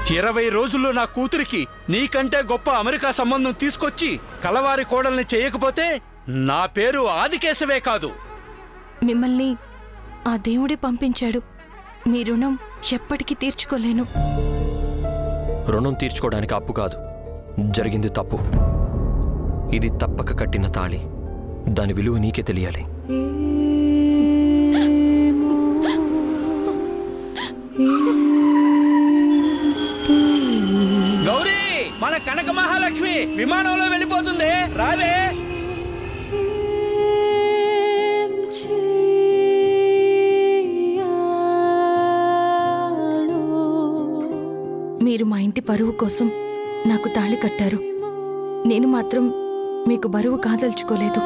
ఇరవై రోజుల్లో నా కూతురికి నీకంటే గొప్ప అమెరికా సంబంధం తీసుకొచ్చి కలవారి కోడల్ని చేయకపోతే నా పేరు ఆదికేశవే కాదు మిమ్మల్ని ఆ దేవుడే పంపించాడు మీ రుణం ఎప్పటికీ తీర్చుకోలేను రుణం తీర్చుకోవడానికి అప్పు కాదు జరిగింది తప్పు ఇది తప్పక కట్టిన తాళి దాని విలువ నీకే తెలియాలి గౌరీ మన కనక మహాలక్ష్మి విమానంలో వెళ్ళిపోతుంది రావే మీరు మా ఇంటి పరువు కోసం నాకు తాళి కట్టారు నేను మాత్రం మీకు బరువు కాదలుచుకోలేదు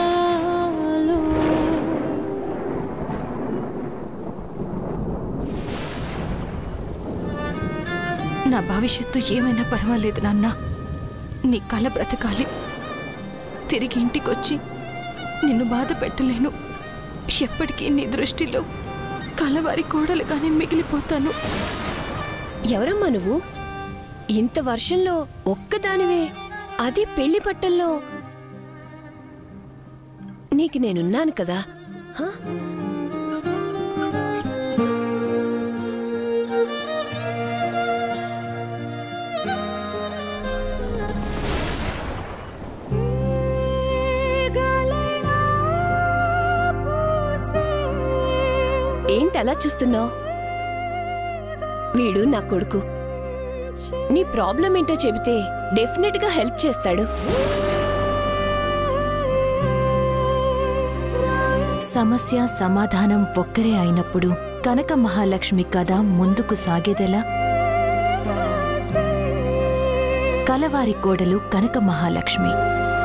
నా భవిష్యత్తు ఏమైనా పర్వాలేదు నాన్న నీ కల బ్రతకాలి తిరిగి ఇంటికొచ్చి నిన్ను బాధ పెట్టలేను ఎప్పటికీ నీ దృష్టిలో కలవారి కోడలుగానే మిగిలిపోతాను ఎవరమ్మా నువ్వు ఇంత వర్షంలో ఒక్కదానివే అది పెళ్లి పట్టల్లో నీకు నేనున్నాను కదా హా? ఏంటి అలా చూస్తున్నావు వీడు నా కొడుకు నీ ప్రాబ్లం ఏంటో చెబితే డెఫినెట్ గా హెల్ప్ చేస్తాడు సమస్య సమాధానం ఒక్కరే అయినప్పుడు కనక మహాలక్ష్మి కథ ముందుకు సాగేదెలా కలవారి కోడలు కనక మహాలక్ష్మి